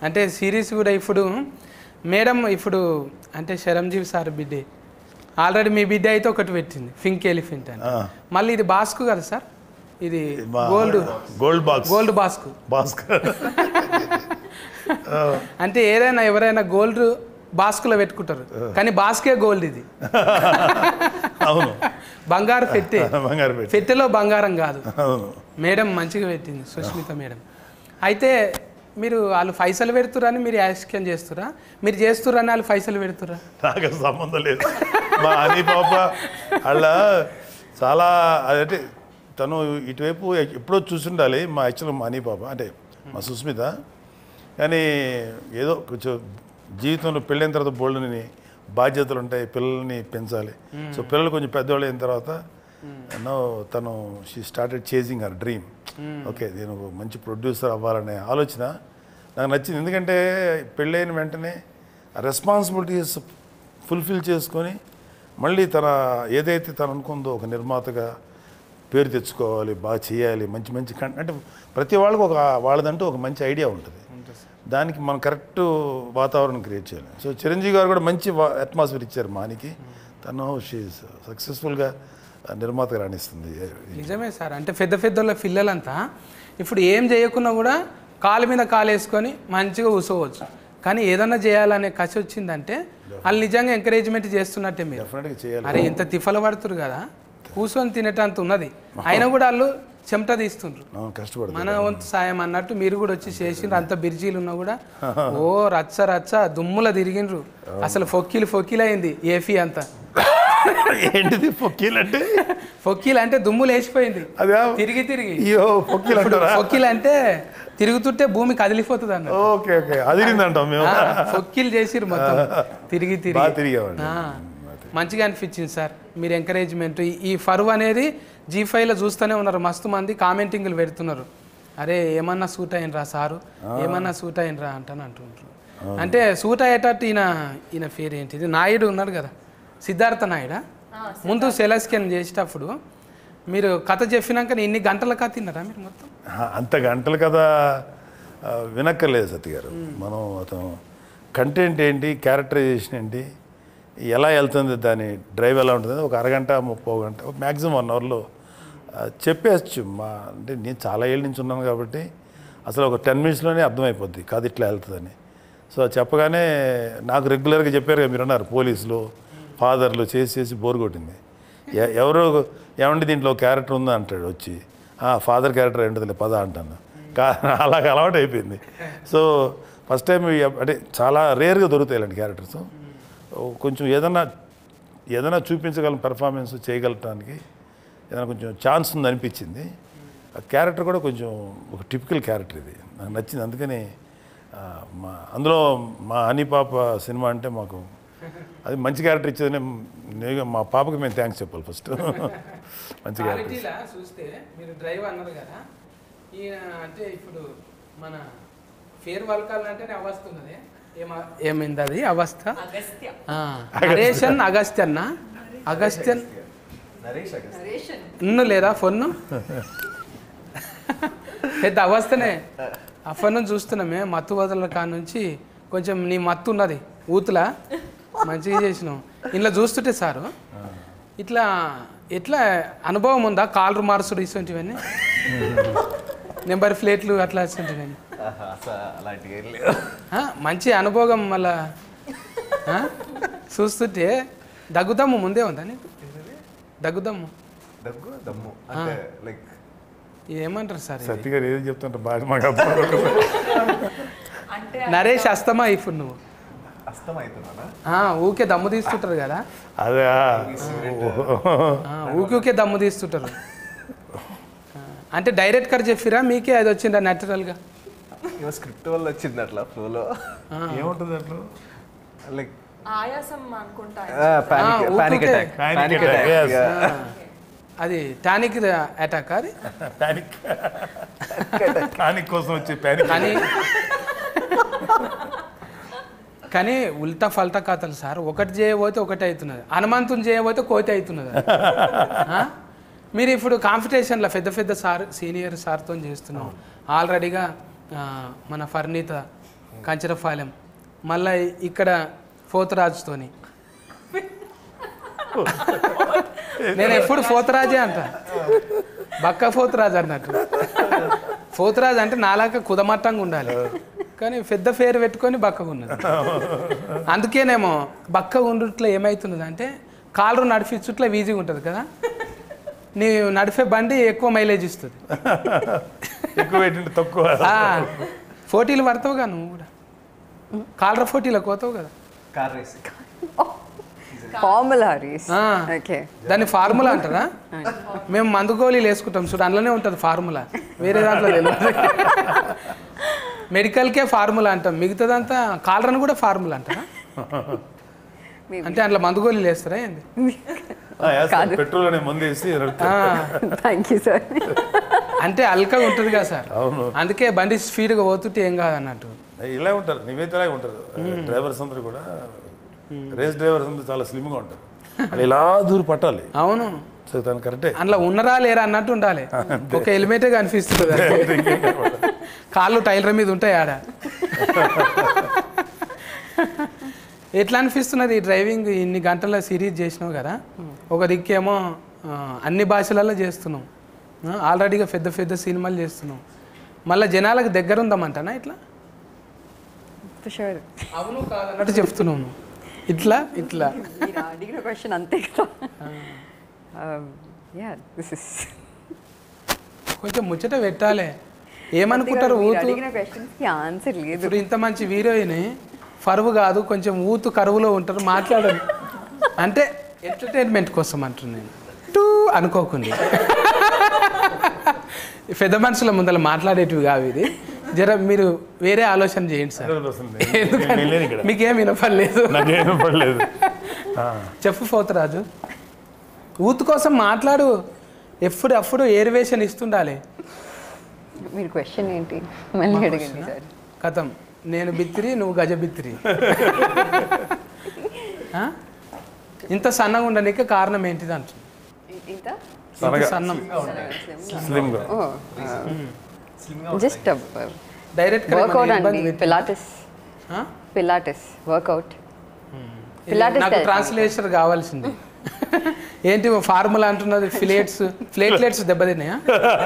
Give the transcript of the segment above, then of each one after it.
అంటే సిరీస్ కూడా ఇప్పుడు మేడం ఇప్పుడు అంటే శరంజీవి సార్ బిడ్డే ఆల్రెడీ మీ బిడ్డ అయితే ఒకటి పెట్టింది పింక్ ఎలిఫెంట్ అని ఆ. మళ్ళీ ఇది బాస్కు కదా సార్ ఇది మా- గోల్డ్ గోల్డ్ బాక్స్ గోల్డ్ బాస్కు భాస్కర్ అంటే ఏదైనా ఎవరైనా గోల్డ్ బాస్కులో పెట్టుకుంటారు కానీ బాస్కే గోల్డ్ ఇది అవును బంగారు పెట్టే బంగారు పెట్టి పెట్టెలో బంగారం కాదు అవును మేడం మంచిగా పెట్టింది సుష్మిత మేడం అయితే మీరు వాళ్ళు పైసలు పెడుతురని మీరు యాక్షన్ చేస్తురా మీరు చేస్తురని వాళ్ళు పైసలు పెడుతురా నాకు అసలు సంబంధం లేదు మా అని పాప వాళ్ళ చాలా అదంటే తను ఇటువైపు ఎప్పుడో చూసుండాలి మా యాక్చువల్ మా అని పాప అంటే మా సుస్మిత కానీ ఏదో కొంచెం జీవితంలో పెళ్ళైన తర్వాత బోల్డ్ని బాధ్యతలు ఉంటాయి పిల్లల్ని పెంచాలి సో పిల్లలు కొంచెం పెద్దవాళ్ళు అయిన తర్వాత నో తను she started chasing her dream okay నేను ఒక మంచి ప్రొడ్యూసర్ అవ్వాలనే ఆలోచన నాకు నచ్చింది ఎందుకంటే పెళ్ళైన వెంటనే రెస్పాన్సిబిలిటీస్ ఫుల్ఫిల్ చేసుకొని మళ్ళీ తన ఏదైతే తను అనుకుందో ఒక నిర్మాతగా పేరు తెచ్చుకోవాలి బాగా చేయాలి మంచి మంచి కం అంటే ప్రతి వాళ్ళకి ఒక వాళ్ళదంటూ ఒక మంచి ఐడియా ఉంటుంది దానికి మనం కరెక్ట్ వాతావరణం క్రియేట్ చేయాలి సో చిరంజీవి గారు కూడా మంచి అట్మాస్ఫియర్ ఇచ్చారు మానికి తను షీ సక్సెస్ఫుల్గా నిర్మాతగా రాణిస్తుంది నిజమే సార్ అంటే పెద్ద పెద్దోళ్ళ పిల్లలంతా ఇప్పుడు ఏం చేయకున్నా కూడా కాలు మీద కాలు వేసుకొని మంచిగా కూర్చోవచ్చు కానీ ఏదన్నా చేయాలనే కసి వచ్చిందంటే వాళ్ళు నిజంగా ఎంకరేజ్మెంట్ చేస్తున్నట్టే మీరు డెఫినెట్గా చేయాలి అరే ఇంత తిఫల పడుతురు కదా కూర్చొని తినేటంత ఉన్నది అయినా కూడా వాళ్ళు చెమట తీస్తుండ్రు అవును, కష్టపడుతుంది మన వంతు సాయం అన్నట్టు మీరు కూడా వచ్చి చేసిండ్రు అంత బిర్జీలు ఉన్నా కూడా ఓ రచ్చ రచ్చ దుమ్ముల తిరిగిండ్రు అసలు ఫొక్కిలు ఫొక్కిలు అయింది ఏఫీ అంతా ఏంటిది పొక్కీలు అంటే ఫొక్కిలు అంటే దుమ్ములు వేసిపోయింది అదే తిరిగి తిరిగి అయ్యో పొక్కీలు అంటారా ఫొక్కిలు అంటే తిరుగుతుంటే భూమి కదిలిపోతుంది అన్న ఓకే ఓకే అదిరిందంటాం మేము ఫొక్కిలు చేసిర్రు మొత్తం తిరిగి బాగా తిరిగి తిరిగామండి ఆ, మంచిగా అనిపించింది సార్ మీరు ఎంకరేజ్మెంట్ ఈ ఫరువు అనేది జీ ఫైవ్లో చూస్తూనే ఉన్నారు మస్తు మంది కామెంటింగ్లు పెడుతున్నారు అరే ఏమన్నా సూట్ అయినరా సారు ఏమన్నా సూట్ అయినరా అంటాను అంటుంటారు అంటే సూట్ అయ్యేటట్టు ఈయన ఈయన పేరు ఏంటిది నాయుడు ఉన్నాడు కదా సిద్ధార్థ నాయుడా ముందు సెలస్కెన్ చేసేటప్పుడు మీరు కథ చెప్పినాక ఇన్ని గంటల కథ తిన్నారా మీరు మొత్తం ఆ, అంత గంటలు కదా ఆ, వినక్కర్లేదు సత్య గారు మనం అతను కంటెంట్ ఏంటి క్యారెక్టరైజేషన్ ఏంటి ఎలా వెళ్తుంది దాని డ్రైవ్ ఎలా ఉంటుంది ఒక అరగంట ముప్పో గంట ఒక మ్యాక్సిమం వన్ అవర్లో చెప్పేయచ్చు మా అంటే నేను చాలా ఏళ్ళ నుంచి ఉన్నాను కాబట్టి అసలు ఒక టెన్ మినిట్స్లోనే అర్థమైపోద్ది కాదు ఇట్లా వెళ్తుందని సో అది చెప్పగానే నాకు రెగ్యులర్గా చెప్పారు కదా మీరు అన్నారు పోలీసులు ఫాదర్లు చేసి చేసి బోర్ కొట్టింది ఎ- ఎవరో ఏమండి దీంట్లో క్యారెక్టర్ ఉందా అంటాడు వచ్చి ఫాదర్ క్యారెక్టర్ ఏంటది పద అంటాను కా అలాగ అలవాటు అయిపోయింది సో ఫస్ట్ టైం అంటే చాలా రేర్గా దొరుకుతాయి ఇలాంటి క్యారెక్టర్స్ కొంచెం ఏదన్నా ఏదైనా చూపించగలం పెర్ఫార్మెన్స్ చేయగలటానికి ఏదైనా కొంచెం ఛాన్స్ ఉంది అనిపించింది ఆ క్యారెక్టర్ కూడా కొంచెం ఒక టిపికల్ క్యారెక్టర్ ఇది నాకు నచ్చింది అందుకని ఆ, మా అందులో మా హనీ పాప సినిమా అంటే మాకు అది మంచి క్యారెక్టర్ ఇచ్చేదని నేను మా పాపకి మేము థ్యాంక్స్ చెప్పాలి ఫస్ట్ మంచి క్యారెక్టర్ క్వాలిటీలా చూస్తే మీరు డ్రైవ్ అన్నారు కదా ఈయన అంటే ఇప్పుడు మన ఫేర్ వల్కాలంటేనే అవస్థ ఉన్నది ఏమ ఏమైంది అది అవస్థ అగస్త్య ఆ, నరేషన్ అగస్త్యన్న అగస్త్యన్ నరేషన్ ఇన్ను లేదా ఫోన్ను పెద్ద అవస్థనే ఆ ఫోన్ చూస్తున్నామే మత్తు వదల కాడ నుంచి కొంచెం నీ మత్తు ఉన్నది ఊతులా మంచిగా చేసినావు ఇంట్లో చూస్తుంటే సారు ఇట్లా ఎట్లా అనుభవం ఉందా కాలర్ మార్సుడు ఇటువంటివన్నీ నెంబర్ ప్లేట్లు అట్లా ఇటువంటివన్నీ ఆహా, అసలు అలాంటివి ఏం లేవు ఆ, మంచి అనుభవం మళ్ళా ఆ? చూస్తుంటే దగ్గుదమ్ము ముందే ఉందా నీకు దగ్గుదమ్ము దగ్గు దమ్ము అంటే లైక్ ఏమంటారు సార్ ఇది? సత్య గారు ఏది చెప్తుంటే బాగా మాకు అర్థం అవ్వదు. అంటే నరేష్ అస్తమా ఇప్పుడు నువ్వు అస్తం అవుతున్నానా ఆ, ఊకే దమ్ము తీస్తుంటారు కదా అదే ఆ, ఊకే ఊకే దమ్ము తీస్తుంటారు ఆ, అంటే డైరెక్ట్ కర్ చెప్పిరా మీకే అది వచ్చిందా న్యాచురల్గా ఇవ స్క్రిప్ట్ వల్ల వచ్చింది అట్లా ఫ్లోలో ఏముంటుంది అట్లా లైక్ ఆయాసం అనుకుంటా పానిక్ ఊరికే. Panic attack Panic panic attack, yes. Attack అది టానిక్ అటాక్ అది ప్యానిక్ ప్యానిక్ కోసం వచ్చి ప్యానిక్ కానీ కానీ ఉల్టా ఫల్టా కథలు సార్ ఒకటి చేయబోతే ఒకటి అవుతున్నది హనుమంతుని చేయబోతే కోతి అవుతున్నది ఆ? మీరు ఇప్పుడు కాంపిటీషన్లో పెద్ద పెద్ద సార్ సీనియర్ సార్తో చేస్తున్నాం ఆల్రెడీగా ఆ, మన ఫర్నీత కంచరపాలెం మళ్ళీ ఇక్కడ పోతరాజుతోని నేను ఎప్పుడు పోతరాజే అంట బక్క పోతరాజు అన్నట్టు పోతరాజు అంటే నాలాగా కుదమట్టంగా ఉండాలి కానీ పెద్ద పేరు పెట్టుకొని బక్కగా ఉన్నది అందుకేనేమో బక్క ఉండుట్లో ఏమవుతున్నది అంటే కాళ్ళు నడిపించుట్లో ఈజీగా ఉంటుంది కదా నీ నడిపే బండి ఎక్కువ మైలేజ్ ఇస్తుంది ఎక్కువ పెట్టింటే తక్కువ ఆ, పోటీలు పడతావుగా నువ్వు కూడా కాలర పోటీలకు పోతావు కదా కార్ రేసింగ్ ఫార్ములా రేస్ ఆ. ఓకే దాన్ని ఫార్ములా అంటారా మేము మందు గోళీలు వేసుకుంటాం చూడు అందులోనే ఉంటుంది ఫార్ములా వేరే దాంట్లో తెలియదు మెడికల్కే ఫార్ములా అంటాం మిగతాదంతా కాలరని కూడా ఫార్ములా అంటారా అంటే అందులో మందు గోళీలు వేస్తారా ఏంది పెట్రోల్ అనే మందు వేసి ఆ, థ్యాంక్ యూ సార్ అంటే అల్కగా ఉంటుంది కదా సార్ అవును అందుకే బండి స్పీడ్గా పోతుంటే ఏం కాదు అన్నట్టు ఇలా ఉంటారు నీవైతే ఇలాగే ఉంటారు డ్రైవర్స్ అందరూ కూడా రేస్ డ్రైవర్స్ అందరూ చాలా స్లిమ్గా ఉంటారు వాళ్ళు ఇలా దూరం పట్టాలి అవును సో తను కరెక్టే అందులో ఉన్నరా లేరా అన్నట్టు ఉండాలి ఒక హెల్మెటే కనిపిస్తుంది అంతే. కాళ్ళు టైలర్ మీద ఉంటాయి ఆడ ఎట్లా అనిపిస్తున్నది ఈ డ్రైవింగ్ ఇన్ని గంటల సిరీస్ చేసినావు కదా ఒక దిక్కేమో ఆ, అన్ని భాషలలో చేస్తున్నాం ఆ, ఆల్రెడీగా పెద్ద పెద్ద సినిమాలు చేస్తున్నాం మళ్ళీ జనాలకు దగ్గర ఉందామంటానా ఇట్లా షూర్ అవును కాదన్నట్టు చెప్తున్నావు నువ్వు. ఇట్లా ఇట్లా మీరు అడిగిన క్వశ్చన్ అంతే కదా యా దిస్ ఇస్ కొంచెం ముచ్చట పెట్టాలి ఏమనుకుంటారు మీరు ఊతు అడిగిన క్వశ్చన్స్కి ఆన్సర్ లేదు ఇప్పుడు ఇంత మంచి హీరోయిన్ ఫరువు కాదు కొంచెం ఊతు కరువులో ఉంటారు మాట్లాడదు అంటే ఎంటర్టైన్మెంట్ కోసం అంటున్నాను నేను టూ అనుకోకుండా పెద్ద మనుషుల ముందర మాట్లాడేటివి కావు ఇది జర మీరు వేరే ఆలోచన చేయండి సార్ నేను లేను ఇక్కడ మీకేం వినపడలేదు నాకేం పడలేదు చెప్పు పోతరాజు ఊతు కోసం మాట్లాడు ఎప్పుడు అప్పుడు ఏరివేషన్ ఇస్తుండాలి మీరు క్వశ్చన్ ఏంటి మళ్ళీ అడగండి సార్ కథం నేను బిత్తిరి నువ్వు గజ బిత్తిరి ఆ? ఇంత సన్నగా ఉండడానికి కారణం ఏంటిది అంటు ఇంత ఇంత సన్నం స్లిమ్గా జస్ట్ డైరెక్ట్ వర్కౌట్ అండి పిలాటిస్ పిలాటిస్ వర్కౌట్ Pilates నాకు తెలుసు. ట్రాన్స్లేషన్ కావాల్సింది ఏంటి ఫార్ములా అంటున్నది ఫ్లేట్స్ ఫ్లేట్లెట్స్ దెబ్బతిన్నాయా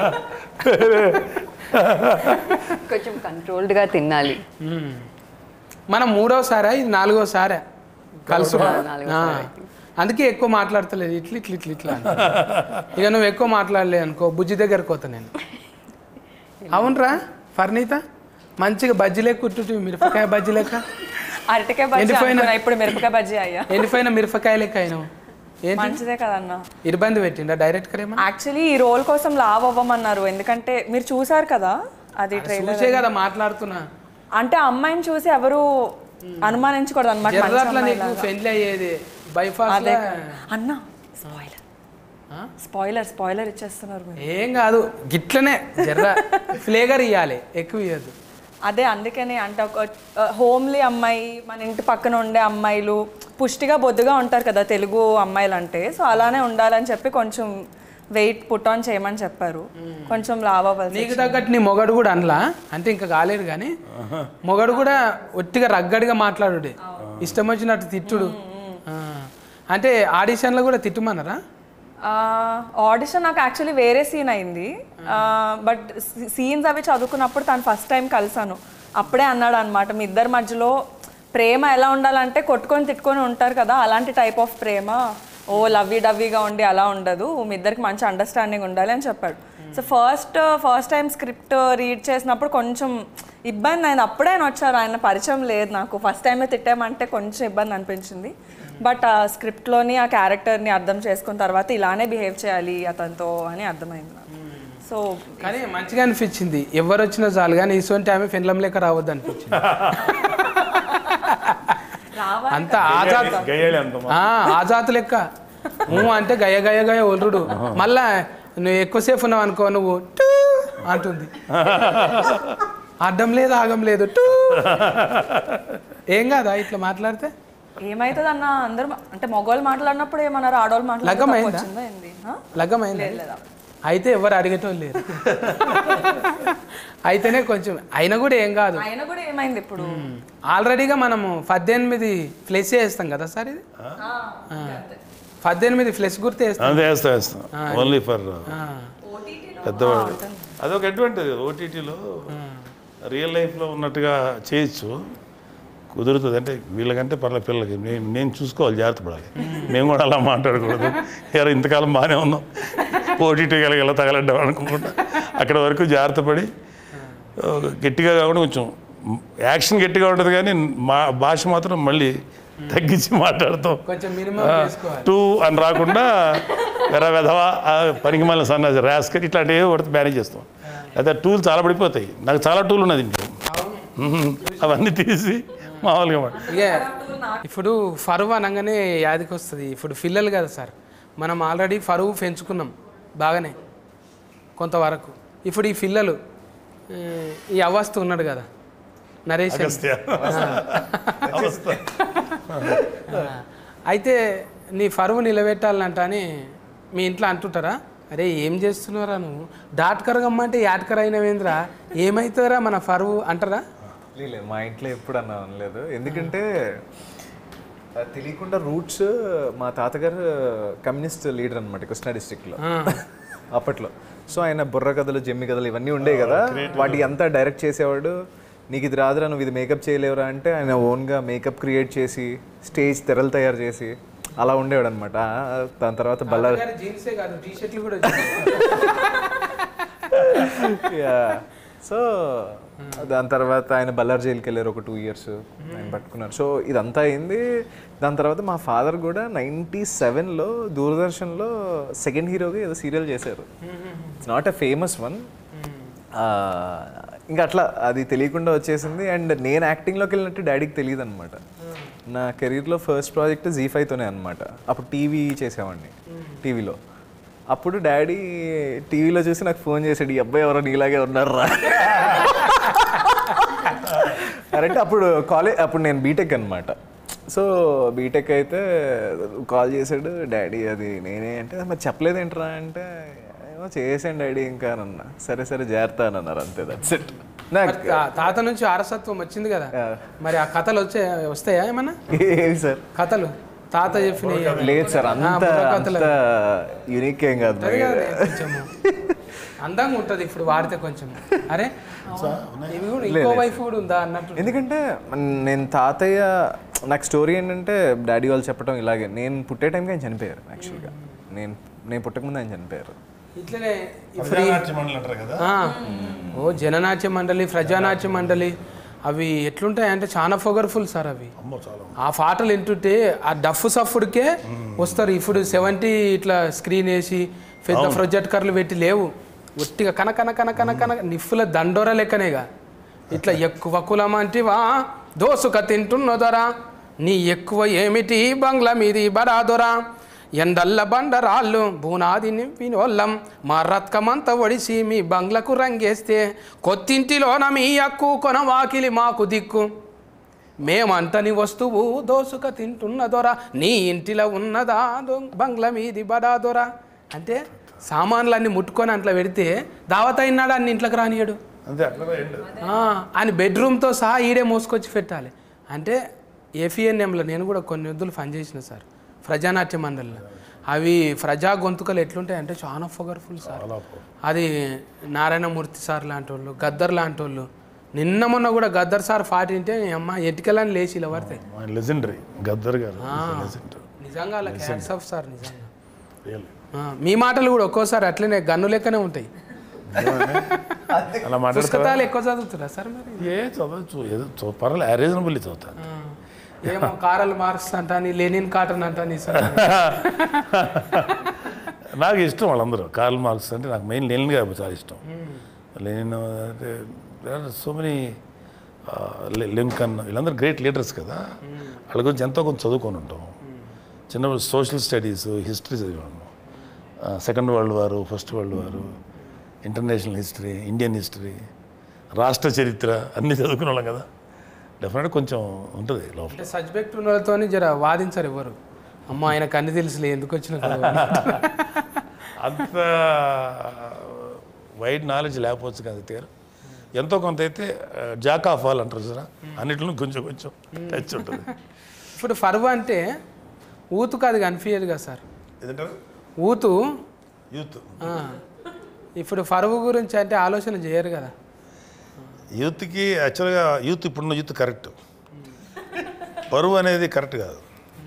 కొంచెం కంట్రోల్డ్గా తినాలి మ్మ్. మనం మూడోసారా ఇది నాలుగోసారా కలుసు ఆ, నాలుగోసారి. అందుకే ఎక్కువ మాట్లాడతలేదు ఇట్లా ఇట్లా ఇట్లా ఇట్లా అని. ఇక నువ్వు ఎక్కువ మాట్లాడలే అనుకో బుజ్జి దగ్గరకు పోతా నేను అవునరా ఫర్నీత మంచిగా బజ్జీ లెక్క కుట్టు మిరపకాయ బజ్జీ లెక్క అరటికాయ బజ్జీ ఎండిపోయిన- అనుకున్నా, ఇప్పుడు మిరపకాయ బజ్జీ అయ్యా ఎండిపోయిన మిరపకాయ లెక్క అయినావు ఏంటి మంచిదే కదన్నా ఇబ్బంది పెట్టిండా డైరెక్ట్ కరేమా యాక్చువల్లీ ఈ రోల్ కోసం లావ్ అవ్వమన్నారు ఎందుకంటే మీరు చూసారు కదా అది ట్రైలర్ చూసే కదా మాట్లాడుతున్నా అంటే ఆ అమ్మాయిని చూసి ఎవరు అనుమానించకూడదు అనమాట జర్రాట్ల నీకు పెళ్లి అయ్యేది బైపాస్ అదే అన్న స్పాయిలర్ స్పాయిలర్ స్పాయిలర్ ఇచ్చేస్తున్నారు మీరు ఏం కాదు గిట్లనే జర్ర ఫ్లేగర్ ఇవ్వాలి ఎక్కువ ఇవ్వద్దు అదే అందుకనే అంటే ఒక హోమ్లీ అమ్మాయి మన ఇంటి పక్కన ఉండే అమ్మాయిలు పుష్టిగా బొద్దుగా ఉంటారు కదా తెలుగు అమ్మాయిలు అంటే సో అలానే ఉండాలని చెప్పి కొంచెం వెయిట్ పుట్ ఆన్ చేయమని చెప్పారు కొంచెం లావ్ అవ్వాలి నీకు తగ్గట్టు నీ మొగడు కూడా అనలా అంటే ఇంకా కాలేదు కానీ మొగడు కూడా ఒట్టిగా రగ్గడిగా మాట్లాడుడే ఇష్టం వచ్చినట్టు తిట్టుడు ఆ. అంటే ఆడిషన్లో కూడా తిట్టుమన్నారా ఆడిషన్ నాకు యాక్చువల్లీ వేరే సీన్ అయింది బట్ సీన్స్ అవి చదువుకున్నప్పుడు తను ఫస్ట్ టైం కలిసాను అప్పుడే అన్నాడు అనమాట మీ ఇద్దరి మధ్యలో ప్రేమ ఎలా ఉండాలంటే కొట్టుకొని తిట్టుకొని ఉంటారు కదా అలాంటి టైప్ ఆఫ్ ప్రేమ ఓ లవ్వీ డవ్వీగా ఉండి అలా ఉండదు మీ ఇద్దరికి మంచి అండర్స్టాండింగ్ ఉండాలి అని చెప్పాడు so first first time script read చేసినప్పుడు కొంచెం ఇబ్బంది అయింది అప్పుడే ఆయన వచ్చారు ఆయన పరిచయం లేదు నాకు ఫస్ట్ టైమే తిట్టామంటే కొంచెం ఇబ్బంది అనిపించింది బట్ ఆ స్క్రిప్ట్లోని ఆ క్యారెక్టర్ని అర్థం చేసుకున్న తర్వాత ఇలానే బిహేవ్ చేయాలి అతనితో అని అర్థమైంది నాకు సో కానీ మంచిగా అనిపించింది ఎవరు వచ్చినా చాలు కానీ ఇటువంటి ఆమె ఫిన్లం లెక్క రావద్దు అనిపించింది అంత ఆజాత్ గయ్యాలి అంత ఆ, ఆజాత్ లెక్క నువ్వు అంటే గయ గయ గయ ఒల్లుడు మళ్ళా నువ్వు ఎక్కువసేపు ఉన్నావు అనుకో నువ్వు టూ అంటుంది అడ్డం లేదు ఆగం లేదు టూ ఏం కాదా ఇట్లా మాట్లాడితే ఏమైతుంది అన్న అందరూ మా- అంటే మగవాళ్ళు మాట్లాడినప్పుడు ఏమన్నారు ఆడవాళ్ళు లగ్గం మాట్లాడినప్పుడు అయిందా? వచ్చిందా ఏంది ఆ? లగ్గమైంది లేదా. అయితే ఎవరు అడిగేటోళ్ళు లేరు అయితేనే కొంచెం అయినా కూడా ఏం కాదు ఆయన కూడా ఏమైంది ఇప్పుడు ఆల్రెడీగా మనము పద్దెనిమిది ఫ్లెస్ వేస్తాం కదా సార్ ఇది పద్దెనిమిది ఫ్లెస్ గుర్తు వేస్తాం అంతే వేస్తాం వేస్తాం ఓన్లీ ఫర్ పెద్దవాడు అదొక అడ్వాంటేజ్ ఓటీటీలో రియల్ లైఫ్లో ఉన్నట్టుగా చేయొచ్చు కుదురుతుంది అంటే వీళ్ళకంటే పర్ల పిల్లలకి నేను నేను చూసుకోవాలి జాగ్రత్త పడాలి మేము కూడా అలా మాట్లాడకూడదు ఎవరు ఇంతకాలం బాగానే ఉన్నాం ఓటీటీ కలిగి ఎలా తగలడ్డాం అనుకుంటా అక్కడ వరకు జాగ్రత్త పడి ఆ, గట్టిగా కాకుండా కొంచెం యాక్షన్ గట్టిగా ఉంటుంది కానీ మా భాష మాత్రం మళ్ళీ తగ్గించి మాట్లాడతాం కొంచెం మినిమం చేసుకోవాలి టూ అని రాకుండా వెర వెధవా ఆ పనికి మళ్ళీ సన్నాసి ర్యాస్కర్ ఇట్లాంటివి పడితే మేనేజ్ చేస్తాం అయితే టూల్ చాలా పడిపోతాయి నాకు చాలా టూల్ ఉన్నది ఇంట్లో మ్మ్. అవన్నీ తీసి మామూలుగా మాట ఇక ఇప్పుడు ఫరువు అనగానే యాదికి వస్తుంది ఇప్పుడు పిల్లలు కదా సార్ మనం ఆల్రెడీ ఫరువు పెంచుకున్నాం బాగానే కొంతవరకు ఇప్పుడు ఈ పిల్లలు ఆ, ఈ అవస్థ ఉన్నాడు కదా నరేష్ అని. అగస్త్య. అవస్థ. అయితే నీ ఫరువు నిలబెట్టాలంట అని మీ ఇంట్లో అంటుంటారా అరే ఏం చేస్తున్నారా నువ్వు డాట్కర్ గమ్మంటే యాట్కర్ అయినవేంద్రా ఏమవుతుందిరా మన ఫరువు అంటారా లేదు మా ఇంట్లో ఎప్పుడు అన్నా అనలేదు ఎందుకంటే ఆ, తెలియకుండా రూట్స్ మా తాతగారు కమ్యూనిస్ట్ లీడర్ అనమాట కృష్ణా డిస్ట్రిక్ట్లో అప్పట్లో సో ఆయన బుర్ర కథలు జమ్మి కథలు ఇవన్నీ ఉండేవి కదా వాటి అంతా డైరెక్ట్ చేసేవాడు నీకు ఇది రాదురా నువ్వు ఇది మేకప్ చేయలేవురా అంటే ఆయన ఓన్గా మేకప్ క్రియేట్ చేసి స్టేజ్ తెరలు తయారు చేసి అలా ఉండేవాడు అనమాట దాని తర్వాత బల్లారి జీన్సే కాదు టీ షర్ట్లు కూడా సో దాని తర్వాత ఆయన బల్లార్ జైలుకి వెళ్ళారు ఒక టూ ఇయర్స్ ఆయన పట్టుకున్నారు సో ఇదంతా అయింది దాని తర్వాత మా ఫాదర్ కూడా నైంటీ సెవెన్లో దూరదర్శన్లో సెకండ్ హీరోగా ఏదో సీరియల్ చేశారు it's not a famous one ఇంకా అట్లా అది తెలియకుండా వచ్చేసింది అండ్ నేను యాక్టింగ్లోకి వెళ్ళినట్టు డాడీకి తెలియదు అనమాట నా కెరీర్లో ఫస్ట్ ప్రాజెక్ట్ జీ ఫైవ్తోనే అనమాట అప్పుడు టీవీ చేసేవాడిని టీవీలో అప్పుడు డాడీ టీవీలో చూసి నాకు ఫోన్ చేశాడు ఈ అబ్బాయి ఎవరో నీలాగే ఉన్నారా అంటే అప్పుడు కాలేజ్ అప్పుడు నేను బీటెక్ అనమాట సో బీటెక్ అయితే కాల్ చేశాడు డాడీ అది నేనే అంటే మరి చెప్పలేదేంట్రా అంటే ఏమో చేసాను డాడీ ఇంకా అని అన్నా సరే సరే జాగ్రత్త అని అన్నారు అంతే దట్స్ ఇట్ నాకు తా- తాత నుంచి వారసత్వం వచ్చింది కదా మరి ఆ కథలు వచ్చే వస్తాయా ఏమన్నా ఏమి సార్ కథలు తాత చెప్పిన లేదు సార్ అంత అంత యూనిక్ ఏం కాదు కొంచెము అందంగా ఉంటది ఇప్పుడు వాడితే కొంచెం అరే ఇవి కూడా ఇంకో వైఫ్ కూడా ఉందా అన్నట్టు ఎందుకంటే నేను తాతయ్య నాకు స్టోరీ ఏంటంటే డాడీ వాళ్ళు చెప్పడం ఇలాగే నేను పుట్టే టైంకి ఆయన చనిపోయారు యాక్చువల్గా నేను నేను పుట్టకముందు ఆయన చనిపోయారు ఇట్లనే ప్రజానాట్య మండలి అంటారు కదా ఆ, ఓ జననాట్య మండలి ప్రజానాట్య మండలి అవి ఎట్లుంటాయి అంటే చాలా ఫోగర్ఫుల్ సార్ అవి అమ్మో చాలా ఆ పాటలు వింటుంటే ఆ డఫ్ సఫ్ఫుడికే వస్తారు ఇప్పుడు సెవెంటీ ఇట్లా స్క్రీన్ వేసి పెద్ద ప్రొజెక్టర్లు పెట్టి లేవు ఒట్టిగా కన కన కన కన కన నిప్పుల దండోర లెక్కనేగా ఇట్లా ఎక్కువ కులం అంటివా దోసుక తింటున్నదొరా నీ ఎక్కువ ఏమిటి బంగ్లా మీది బడాదొరా ఎండల్ల బండరాళ్ళు బూనాది నింపినోళ్ళం మా రత్కమంతా ఒడిసి మీ బంగ్లకు రంగేస్తే కొత్తింటిలోన మీ అక్కు కొన వాకిలి మాకు దిక్కు మేమంటని వస్తువు దోసుక తింటున్న దొర నీ ఇంటిలో ఉన్నదా దొ- బంగ్లా మీది బడా దొర అంటే సామాన్లన్నీ ముట్టుకొని అట్లా పెడితే దావత అయినాడు అన్ని ఇంట్లోకి రానియడు అంతే అట్లా ఎండ్ ఆ, అని బెడ్రూమ్తో సహా ఈడే మోసుకొచ్చి పెట్టాలి అంటే ఏఫిఎన్ఎంలో నేను కూడా కొన్ని వద్దులు పనిచేసిన సార్ ప్రజానాట్య మండలిలో అవి ప్రజా గొంతుకలు ఎట్లుంటాయి అంటే చాలా ఫోగర్ఫుల్ సార్ అది నారాయణమూర్తి సార్ లాంటి వాళ్ళు గద్దర్ లాంటి వాళ్ళు నిన్న మొన్న కూడా గద్దర్ సార్ పాట వింటే అమ్మ ఎటుకెళ్ళని లేచి ఇలా పడతాయి లెజెండరీ గద్దర్ గారు లెజెండరీ నిజంగా అలా హ్యాట్స్ ఆఫ్ సార్ నిజంగా రియల్ ఆ, మీ మాటలు కూడా ఒక్కోసారి అట్లనే గన్ను లెక్కనే ఉంటాయి అలా మాట్లాడతారా పుస్తకాలు ఎక్కువ చదువుతురా సార్ మరి ఏ చదవచ్చు ఏదో చూ- పర్వాలేదు రీజనబుల్లీ చదువుతాను ఆ, ఏమో కారల్ మార్క్స్ అంటాని లెనిన్ కాటన్ అంటాని సార్ నాకు ఇష్టం వాళ్ళందరూ కార్ల్ మార్క్స్ అంటే నాకు మెయిన్ లెనిన్ గారు చాలా ఇష్టం లెనిన్ అంటే సో మెనీ లింకన్ వీళ్ళందరూ గ్రేట్ లీడర్స్ కదా వాళ్ళ గురించి ఎంతో కొంచెం చదువుకొని ఉంటాం చిన్నప్పుడు సోషల్ స్టడీస్ హిస్టరీ చదివాము second world war first world war international history Indian history రాష్ట్ర చరిత్ర అన్నీ చదువుకునే వాళ్ళం కదా డెఫినెట్గా కొంచెం ఉంటుంది లోపల అంటే సబ్జెక్ట్ ఉన్న వాళ్ళతో జర వాదించరు ఎవరు అమ్మ ఆయనకు అన్ని తెలుసులే ఎందుకు వచ్చిన గొడవ? అంత వైడ్ నాలెడ్జ్ లేకపోవచ్చు కదా సత్య గారు ఎంతో కొంత అయితే జాక్ ఆఫ్ ఆల్ అంటారు చూసారా అన్నిట్లో కొంచెం కొంచెం టచ్ ఉంటుంది ఇప్పుడు ఫర్వ్ అంటే ఊతుకు అది కనిపించదు కదా సార్ ఏదంటారు ఊతు యూత్ ఆ, ఇప్పుడు ఫరువు గురించి అంటే ఆలోచన చేయరు కదా యూత్కి యాక్చువల్గా యూత్ ఇప్పుడున్న యూత్ కరెక్ట్ పరువు అనేది కరెక్ట్ కాదు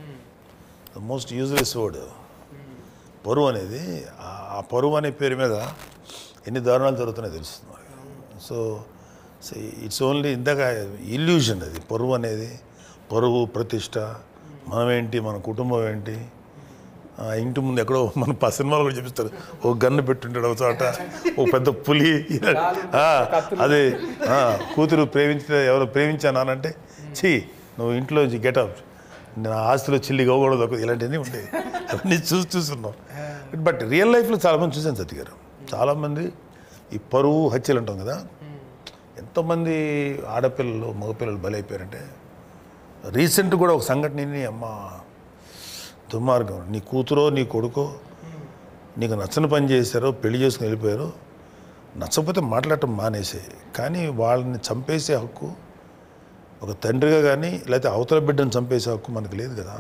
ద మోస్ట్ యూజ్లెస్ వర్డ్ పరువు అనేది ఆ- ఆ పరువు అనే పేరు మీద ఎన్ని దారుణాలు జరుగుతున్నాయో తెలుస్తుంది మనకి సో ఇట్స్ ఓన్లీ ఇందాక ఇల్యూషన్ అది పరువు అనేది పరువు ప్రతిష్ట మనమేంటి మన కుటుంబం ఏంటి ఆ ఇంటి ముందు ఎక్కడో మన ప- సినిమాలో కూడా చూపిస్తారు ఓ గన్ను పెట్టుంటాడు ఒక చోట ఓ పెద్ద పులి ఆ, అదే ఆ, కూతురు ప్రేమించిన ఎవరు ప్రేమించానంటే ఛీ నువ్వు ఇంట్లో గెటప్ నా ఆస్తిలో చిల్లి గోగూడదు ఒక- ఇలాంటివన్నీ ఉంటాయి అవన్నీ చూసి చూస్తున్నాం బట్ రియల్ లైఫ్లో చాలామంది చూశాను సత్య గారు చాలామంది ఈ పరువు హత్యలు అంటాం కదా ఎంతోమంది ఆడపిల్లలు మగపిల్లలు బలైపోయారంటే రీసెంట్ కూడా ఒక సంఘటనని అమ్మ దుర్మార్గం నీ కూతురో నీ కొడుకో నీకు నచ్చని పని చేశారో పెళ్లి చేసుకుని వెళ్ళిపోయారు నచ్చకపోతే మాట్లాడటం మానేసే కానీ వాళ్ళని చంపేసే హక్కు ఒక తండ్రిగా కానీ లేకపోతే అవతల బిడ్డను చంపేసే హక్కు మనకు లేదు కదా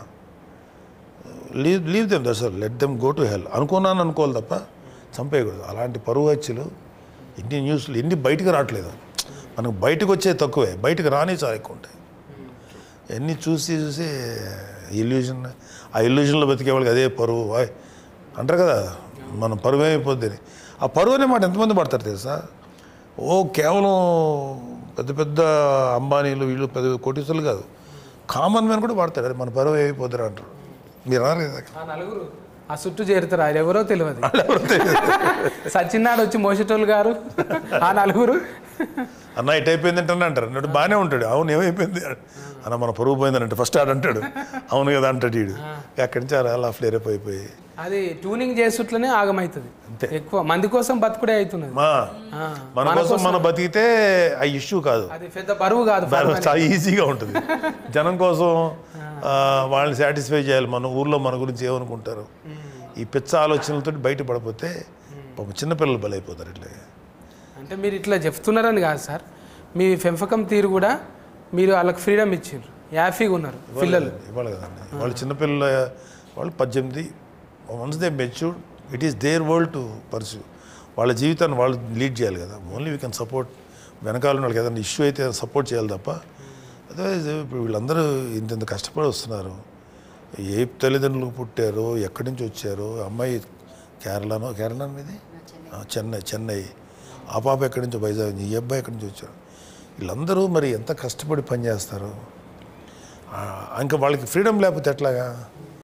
leave leave them thus let them go to hell అనుకున్నాను అనుకోవాలి తప్ప చంపేయకూడదు అలాంటి పరువు హత్యలు ఎన్ని న్యూస్లు ఎన్ని బయటకు రావట్లేదు మనకు బయటకు వచ్చే తక్కువే బయటకు రాని చాలా ఎక్కువ ఉంటాయి ఎన్ని చూసి చూసి ఇల్యూజన్ ఆ ఇల్యూజన్లో బతికే వాళ్ళకి అదే పరువు వాయ్ అంటారు కదా మన పరువు ఏమైపోద్ది అని. ఆ పరువు అనే మాట ఎంతమంది పడతారు తెలుసా ఓ కేవలం పెద్ద పెద్ద అంబానీలు వీళ్ళు పెద్ద కోటీసులు కాదు కామన్ మ్యాన్ కూడా పడతారు అరే మన పరువు ఏమైపోద్దిరా అంటారు మీరు అన్నారు కదా ఆ నలుగురు ఆ చుట్టూ చేరుతారు ఆయన ఎవరో తెలియదు సచిన్నాడు వచ్చి మోసేటోళ్ళు గారు ఆ నలుగురు అన్న ఇటు అయిపోయింది అంటే అంటారు అన్నాడు బాగానే ఉంటాడు అవును ఏమైపోయింది అన్న మన పరువు పోయిందని అంటే ఫస్ట్ ఆడు అంటాడు అవును కదా అంటాడు వీడు అక్కడి నుంచి అలా అలా ఫ్లేరప్ అయిపోయి అది ట్యూనింగ్ చేసుట్లనే ఆగమవుతుంది ఎక్కువ మంది కోసం బతుకుడే అవుతున్నది మా ఆ, మన కోసం మనం బతికితే ఆ ఇష్యూ కాదు అది పెద్ద బరువు కాదు దాని చాలా ఈజీగా ఉంటుంది జనం కోసం ఆ, వాళ్ళని సాటిస్ఫై చేయాలి మన ఊర్లో మన గురించి ఏమనుకుంటారు ఈ పిచ్చ ఆలోచనలతో బయట పడిపోతే పాపం చిన్నపిల్లలు బలైపోతారు ఇట్లా అంటే మీరు ఇట్లా చెప్తున్నారని కాదు సార్ మీ పెంపకం తీరు కూడా మీరు వాళ్ళకి ఫ్రీడమ్ ఇచ్చారు హ్యాపీగా ఉన్నారు పిల్లలు ఇవ్వాలి కదండి వాళ్ళు చిన్నపిల్లల వాళ్ళు పద్దెనిమిది once they mature it is their world to pursue వాళ్ళ జీవితాన్ని వాళ్ళు లీడ్ చేయాలి కదా ఓన్లీ వీ కెన్ సపోర్ట్ వెనకాల ఉన్న వాళ్ళకి ఏదైనా ఇష్యూ అయితే సపోర్ట్ చేయాలి తప్ప అదర్వైజ్ ఇప్పుడు వీళ్ళందరూ ఇంత ఇంత కష్టపడి వస్తున్నారు ఏ తల్లిదండ్రులకు పుట్టారో ఎక్కడి నుంచి వచ్చారో అమ్మాయి కేరళనో కేరళ మీది ఆ, చెన్నై చెన్నై ఆ పాప ఎక్కడి నుంచో వైజాగ్ నుంచి, ఈ అబ్బాయి ఎక్కడి నుంచి వచ్చారు వీళ్ళందరూ మరి ఎంత కష్టపడి పనిచేస్తారు ఆ, ఇంకా వాళ్ళకి ఫ్రీడమ్ లేకపోతే ఎట్లాగా